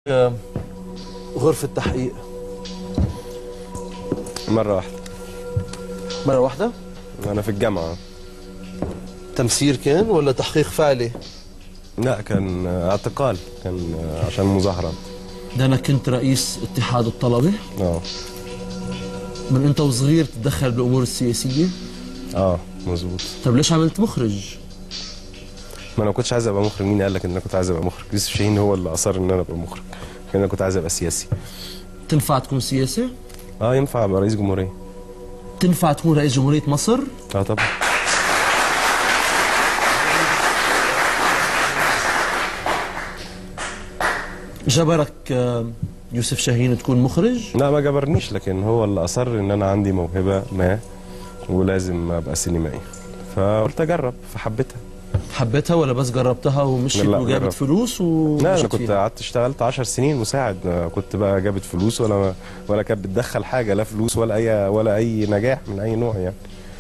غرفة تحقيق مرة واحدة مرة واحدة أنا في الجامعة تمسير كان ولا تحقيق فعلي لا كان اعتقال كان عشان مظاهرة ده أنا كنت رئيس اتحاد الطلبة اه من أنت وصغير تتدخل بالأمور السياسية اه مظبوط طب ليش عملت مخرج؟ ما انا ما كنتش عايز ابقى مخرج مين قال لك ان انا كنت عايز ابقى مخرج يوسف شاهين هو اللي اصر ان انا ابقى مخرج لكن انا كنت عايز ابقى سياسي تنفع تكون سياسي؟ اه ينفع ابقى رئيس جمهورية تنفع تكون رئيس جمهورية مصر؟ اه طبعا جبرك آه، يوسف شاهين تكون مخرج؟ لا ما جبرنيش لكن هو اللي اصر ان انا عندي موهبة ما ولازم ابقى سينمائي فقلت اجرب فحبيتها حبيتها ولا بس جربتها ومشيت لا، وجابت جربت. فلوس و لا انا مشيت كنت فيها؟ قعدت اشتغلت 10 سنين مساعد ما كنت بقى جابت فلوس ولا ولا كانت بتدخل حاجه لا فلوس ولا اي ولا اي نجاح من اي نوع يعني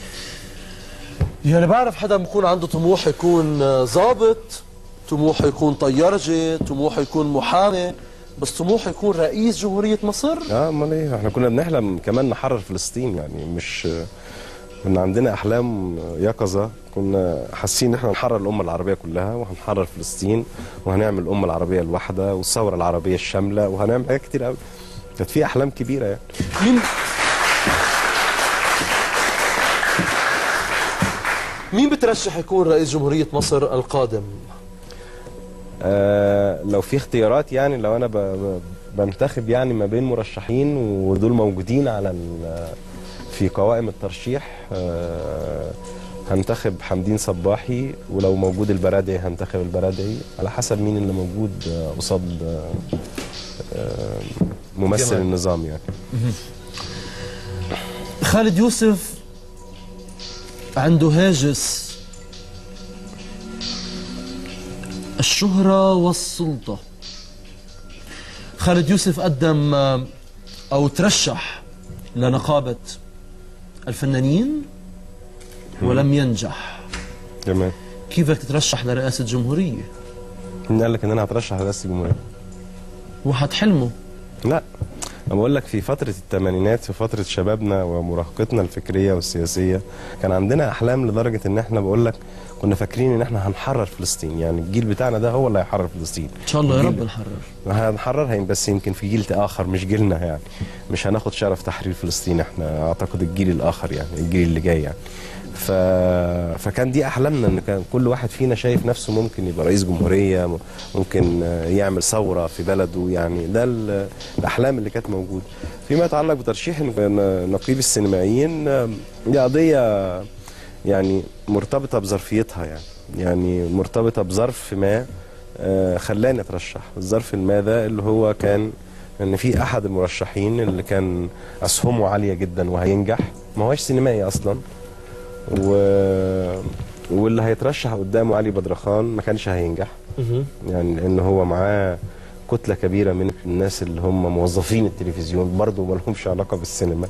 يعني بعرف حدا بكون عنده طموح يكون آه، ضابط طموحه يكون طيارجي طموحه يكون محامي بس طموحه يكون رئيس جمهورية مصر اه امال ايه احنا كنا بنحلم كمان نحرر فلسطين يعني مش كنا عندنا احلام يقظه كنا حاسين ان احنا هنحرر الامه العربيه كلها وهنحرر فلسطين وهنعمل الامه العربيه الواحده والثوره العربيه الشامله وهنعمل حاجات كتير قوي كانت في احلام كبيره يعني مين مين بترشح يكون رئيس جمهورية مصر القادم؟ آه لو في اختيارات يعني لو انا ب- ب- بنتخب يعني ما بين مرشحين ودول موجودين على ال- في قوائم الترشيح آه هنتخب حمدين صباحي ولو موجود البرادعي هنتخب البرادعي على حسب مين اللي موجود آه، قصاد آه، آه، ممثل جمال. النظام يعني خالد يوسف عنده هاجس الشهرة والسلطة خالد يوسف قدم آه، أو ترشح لنقابة الفنانين ولم ينجح تمام كيف بدك تترشح لرئاسة جمهورية مين قال لك ان انا هترشح لرئاسه الجمهوريه واحد حلمه لا انا بقول لك في فتره الثمانينات في فتره شبابنا ومراهقتنا الفكريه والسياسيه كان عندنا احلام لدرجه ان احنا بقول لك كنا فاكرين ان احنا هنحرر فلسطين يعني الجيل بتاعنا ده هو اللي هيحرر فلسطين إن شاء الله يا رب الجيل- نحرر هنحررها بس يمكن في جيل اخر مش جيلنا يعني مش هناخد شرف تحرير فلسطين احنا اعتقد الجيل الاخر يعني الجيل اللي جاي يعني ف... فكان دي احلامنا ان كان كل واحد فينا شايف نفسه ممكن يبقى رئيس جمهوريه م- ممكن آه، يعمل ثوره في بلده يعني ده ال- الاحلام اللي كانت موجوده فيما يتعلق بترشيح ن- نقيب السينمائيين آه، دي قضيه يعني مرتبطه بظرفيتها يعني يعني مرتبطه بظرف ما آه، خلاني اترشح الظرف ما ده اللي هو كان ان في احد المرشحين اللي كان اسهمه عاليه جدا وهينجح ما هوش سينمائي اصلا و... واللي هيترشح قدامه علي بدرخان ما كانش هينجح يعني لان هو معاه كتله كبيره من الناس اللي هم موظفين التلفزيون برضه ما لهمش علاقه بالسينما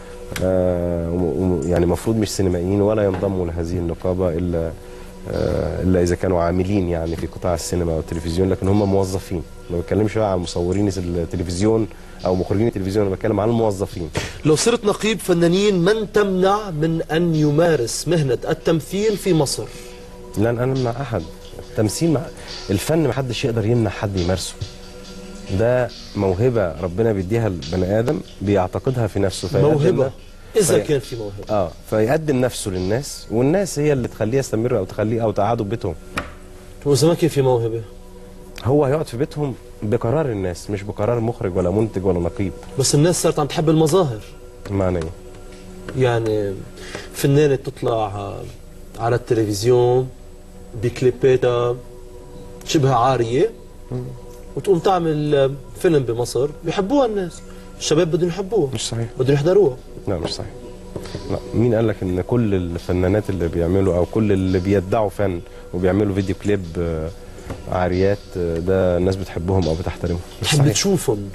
آه و- و- يعني المفروض مش سينمائيين ولا ينضموا لهذه النقابه الا آه الا اذا كانوا عاملين يعني في قطاع السينما والتلفزيون لكن هم موظفين ما بتكلمش بقى عن مصورين التلفزيون او مخرجين التلفزيون انا بتكلم عن الموظفين لو صرت نقيب فنانين من تمنع من أن يمارس مهنة التمثيل في مصر لن انا امنع احد التمثيل مع الفن ما حدش يقدر يمنع حد يمارسه ده موهبه ربنا بيديها البني ادم بيعتقدها في نفسه فيقدم موهبة ن- إذا في- كان في موهبة اه فيقدم نفسه للناس والناس هي اللي تخليه يستمر او تخليه او تقعده ببيتهم وإذا ما كان في موهبة هو هيقعد في بيتهم بقرار الناس مش بقرار مخرج ولا منتج ولا نقيب بس الناس صارت عم تحب المظاهر معنى ايه يعني فنانة تطلع على التلفزيون بكليباتها شبه عارية وتقوم تعمل فيلم بمصر بيحبوها الناس الشباب بدهم يحبوها مش صحيح بدهم يحضروها لا مش صحيح لا مين قال لك ان كل الفنانات اللي بيعملوا او كل اللي بيدعوا فن وبيعملوا فيديو كليب آه، عاريات آه، ده الناس بتحبهم او بتحترمهم مش تحب صحيح تشوفهم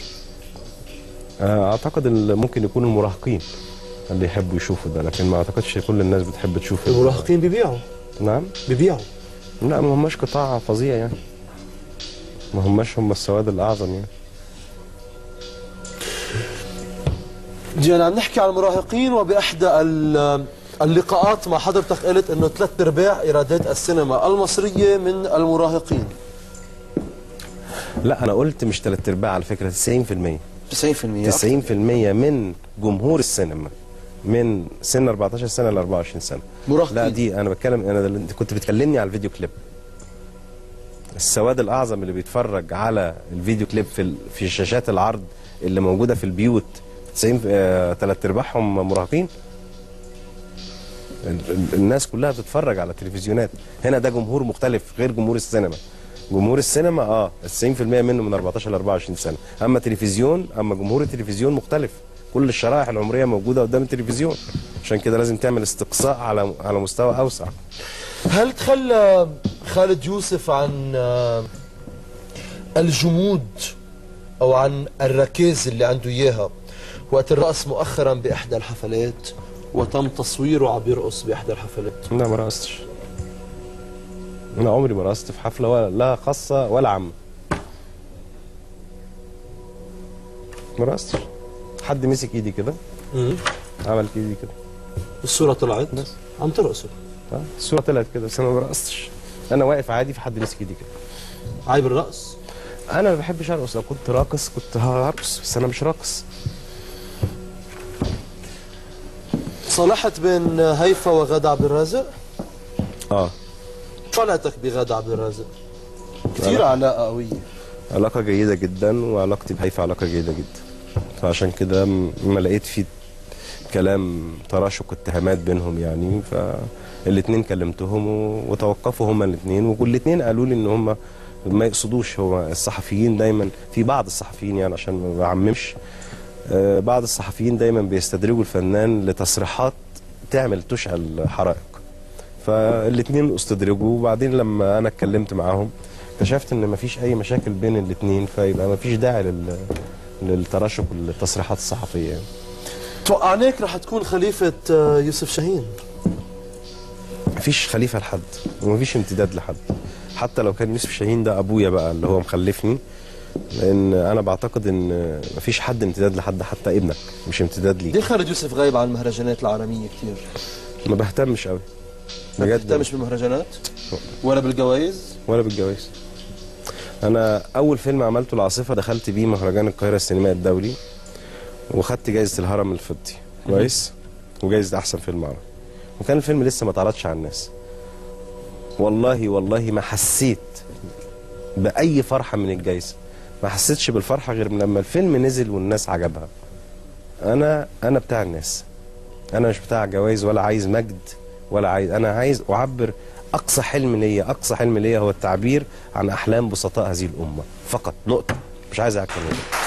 آه، اعتقد ال- ممكن يكون المراهقين اللي يحبوا يشوفوا ده لكن ما اعتقدش كل الناس بتحب تشوف ال- المراهقين بيبيعوا نعم بيبيعوا لا ما هماش قطاع فظيع يعني ما هماش هم السواد الاعظم يعني جينا عم نحكي عن المراهقين وبإحدى ال- اللقاءات مع حضرتك قلت انه ثلاث ارباع ايرادات السينما المصريه من المراهقين لا انا قلت مش ثلاث ارباع على فكره 90% 90% 90% من جمهور السينما من سن 14 سنه ل 24 سنه مراهقين. لا دي انا بتكلم انا دل- انت كنت بتكلمني على الفيديو كليب السواد الاعظم اللي بيتفرج على الفيديو كليب في ال- في شاشات العرض اللي موجوده في البيوت 90 آه، تلات ارباعهم مراهقين ال- ال- الناس كلها بتتفرج على التلفزيونات هنا ده جمهور مختلف غير جمهور السينما جمهور السينما اه ال 90% منه من 14 ل 24 سنه اما تلفزيون اما جمهور التلفزيون مختلف كل الشرائح العمريه موجوده قدام التلفزيون عشان كده لازم تعمل استقصاء على على مستوى اوسع هل تخلى خالد يوسف عن آه، الجمود او عن الركاز اللي عنده اياها وقت الرقص مؤخرا باحدى الحفلات وتم تصويره عم يرقص باحدى الحفلات لا ما رقصتش انا عمري ما رقصت في حفله ولا لا خاصه ولا عامه ما رقصتش حد مسك ايدي كده عمل ايدي كده الصوره طلعت بس. عم ترقصوا آه، الصوره طلعت كده بس انا ما رقصتش انا واقف عادي في حد مسك ايدي كده عيب الرقص انا ما بحبش ارقص لو كنت راقص كنت هرقص بس انا مش راقص صالحت بين هيفا وغادة عبد الرازق اه شو علاقتك بغادة عبد الرازق كثير علاقه قويه علاقة جيدة جدا وعلاقتي بهيفا علاقة جيدة جدا فعشان كده م- ما لقيت في كلام تراشق اتهامات بينهم يعني فالاتنين كلمتهم و- وتوقفوا هما الاتنين والاتنين قالوا لي ان هما ما يقصدوش هو الصحفيين دايما في بعض الصحفيين يعني عشان ما بعممش آه، بعض الصحفيين دايما بيستدرجوا الفنان لتصريحات تعمل تشعل حرائق فالاتنين استدرجوا وبعدين لما انا اتكلمت معاهم اكتشفت ان مفيش اي مشاكل بين الاتنين فيبقى مفيش داعي لل للتراشق والتصريحات الصحفيه يعني. توقعناك رح تكون خليفه آه، يوسف شاهين مفيش خليفه لحد ومفيش امتداد لحد حتى لو كان يوسف شاهين ده ابويا بقى اللي هو مخلفني لان انا بعتقد ان مفيش حد امتداد لحد حتى ابنك مش امتداد ليه ليك خالد يوسف غايب عن المهرجانات العالميه كثير ما بهتمش قوي ما بجد بتهتمش بالمهرجانات ولا بالجوائز ولا بالجواز انا اول فيلم عملته العاصفه دخلت بيه مهرجان القاهره السينمائي الدولي وخدت جائزه الهرم الفضي كويس وجائزه احسن فيلم عربي وكان الفيلم لسه ما اتعرضش على الناس والله والله ما حسيت باي فرحه من الجائزه ما حسيتش بالفرحه غير لما الفيلم نزل والناس عجبها انا انا بتاع الناس انا مش بتاع جوائز ولا عايز مجد ولا عايز انا عايز اعبر اقصى حلم ليا اقصى حلم ليا هو التعبير عن احلام بسطاء هذه الامه فقط نقطه مش عايز اكتر من كده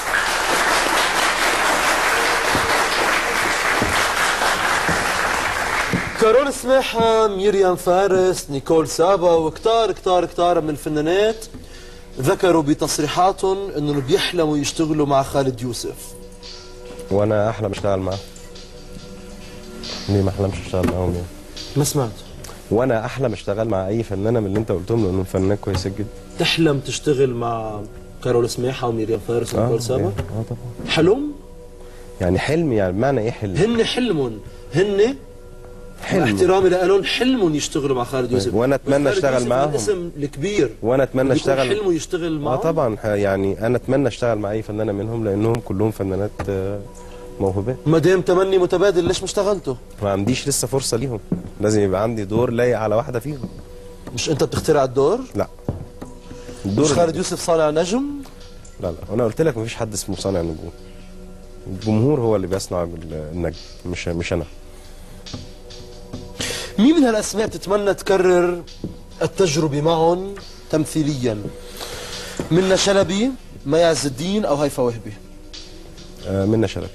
كارول سماحة ميريام فارس نيكول سابا وكتار كتار كتار من الفنانات ذكروا بتصريحاتهم انهم بيحلموا يشتغلوا مع خالد يوسف وانا احلم اشتغل معاه ليه ما احلمش اشتغل معاهم يعني ما سمعت وانا احلم اشتغل مع اي فنانه من اللي انت قلتهم لانهم فنانات كويسه جدا تحلم تشتغل مع كارول سماحة وميريام فارس ونيكول سابا يعني- اه طبعا حلم يعني حلم يعني بمعنى ايه حلم هن حلمهم هن حلم احترامي لهم حلمهم يشتغلوا مع خالد يوسف وأنا أتمنى وخالد أشتغل يوسف معاهم. الاسم الكبير وانا اتمنى بيكون اشتغل حلمه يشتغل اه معه طبعا ح- يعني انا اتمنى اشتغل مع اي فنانه منهم لانهم كلهم فنانات آه، موهوبات ما دام تمني متبادل ليش ما اشتغلتوا؟ ما عنديش لسه فرصه ليهم لازم يبقى عندي دور لايق على واحده فيهم مش انت بتخترع الدور؟ لا الدور مش خالد يوسف صانع نجم؟ لا لا انا قلت لك مفيش حد اسمه صانع نجوم الجمهور هو اللي بيصنع بال- النجم مش مش انا مين من هالاسماء بتتمنى تكرر التجربه معهم تمثيليا؟ منا شلبي، مي عز الدين او هيفا وهبي؟ آه، منى شلبي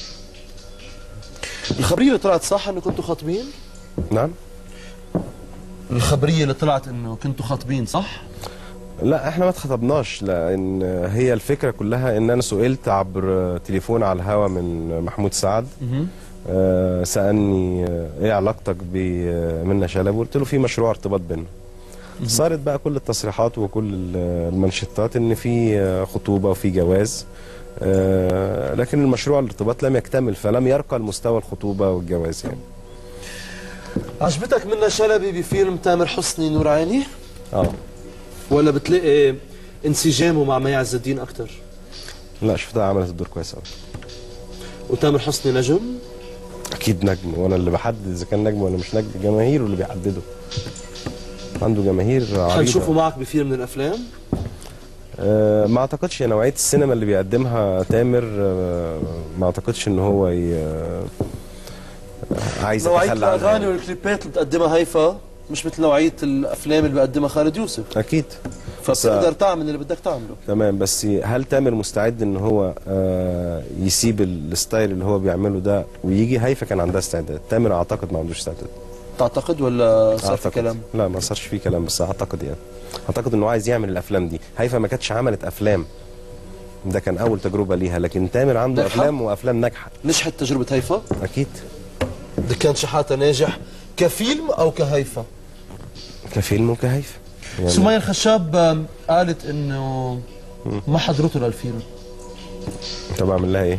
الخبريه اللي طلعت صح انه كنتوا خاطبين؟ نعم الخبريه اللي طلعت انه كنتوا خاطبين صح؟ لا احنا ما اتخطبناش لان هي الفكره كلها ان انا سئلت عبر تليفون على الهوا من محمود سعد آه، سالني آه، ايه علاقتك بمنى شلبي قلت له في مشروع ارتباط بينا صارت بقى كل التصريحات وكل ال- المنشطات ان في آه، خطوبه وفي جواز آه، لكن المشروع الارتباط لم يكتمل فلم يرقى لمستوى الخطوبه والجواز يعني عجبتك منى شلبي بفيلم تامر حسني نور عيني اه ولا بتلاقي انسجامه مع مي عز الدين اكثر لا شفتها عملت الدور كويس قوي وتامر حسني نجم اكيد نجم وانا اللي بحدد اذا كان نجم ولا مش نجم جماهيره اللي بيحدده عنده جماهير عريضه حنشوفه معك بفيلم من الافلام آه، ما اعتقدش نوعيه السينما اللي بيقدمها تامر آه، ما اعتقدش ان هو ي... آه، عايز نوعيه يتخلى عنها الاغاني يعني. والكليبات اللي بتقدمها هيفا مش مثل نوعيه الافلام اللي بيقدمها خالد يوسف اكيد فبتقدر تعمل اللي بدك تعمله تمام بس هل تامر مستعد ان هو آه، يسيب الستايل اللي هو بيعمله ده ويجي هيفا كان عندها استعداد تامر اعتقد ما عندوش استعداد تعتقد ولا صار في اعتقد كلام لا ما صارش فيه كلام بس اعتقد يعني اعتقد انه عايز يعمل الافلام دي هيفا ما كانتش عملت افلام ده كان اول تجربه ليها لكن تامر عنده ناجحة؟ افلام وافلام ناجحه نجحت تجربه هيفا اكيد ده كان شحاته ناجح كفيلم او كهيفا كفيلم وكهيفا يعني سمية الخشاب آم، قالت انه ما حضرته للفيلم طب اعمل لها ايه؟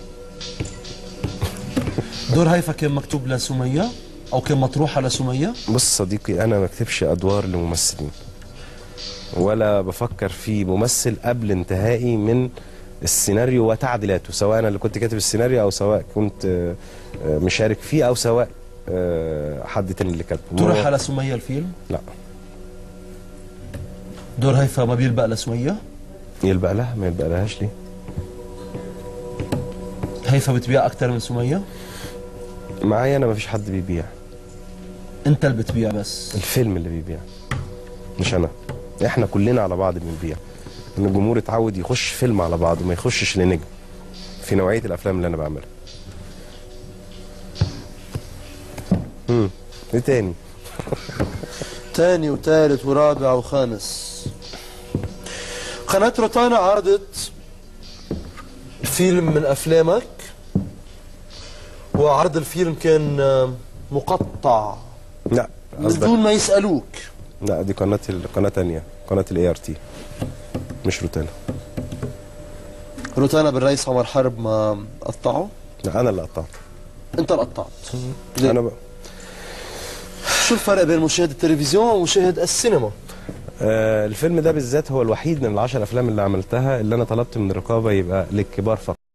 دور هيفا كان مكتوب لسمية او كان مطروحه لسمية بص صديقي انا ما بكتبش ادوار لممثلين ولا بفكر في ممثل قبل انتهائي من السيناريو وتعديلاته سواء انا اللي كنت كاتب السيناريو او سواء كنت آه، آه، مشارك فيه او سواء آه، حد تاني اللي كاتبه طرح لسمية الفيلم لا دور هيفا ما بيلبق لسمية يلبق لها ما يلبق لهاش ليه هيفا بتبيع اكثر من سمية معايا انا ما فيش حد بيبيع انت اللي بتبيع بس الفيلم اللي بيبيع مش انا احنا كلنا على بعض بنبيع ان الجمهور اتعود يخش فيلم على بعض وما يخشش لنجم في نوعيه الافلام اللي انا بعملها امم ايه تاني تاني وثالث ورابع وخامس قناة روتانا عرضت فيلم من أفلامك وعرض الفيلم كان آه، مقطع لا من قصدك دون ما يسألوك لا دي قناه ال- قناه تانية قناه الاي ار تي مش روتانا روتانا بالرئيس عمر حرب ما قطعوا لا انا اللي قطعت انت اللي قطعت ليه؟ انا بقى شو الفرق بين مشاهد التلفزيون ومشاهد السينما آه الفيلم ده بالذات هو الوحيد من العشر افلام اللي عملتها اللي انا طلبت من الرقابه يبقى للكبار فقط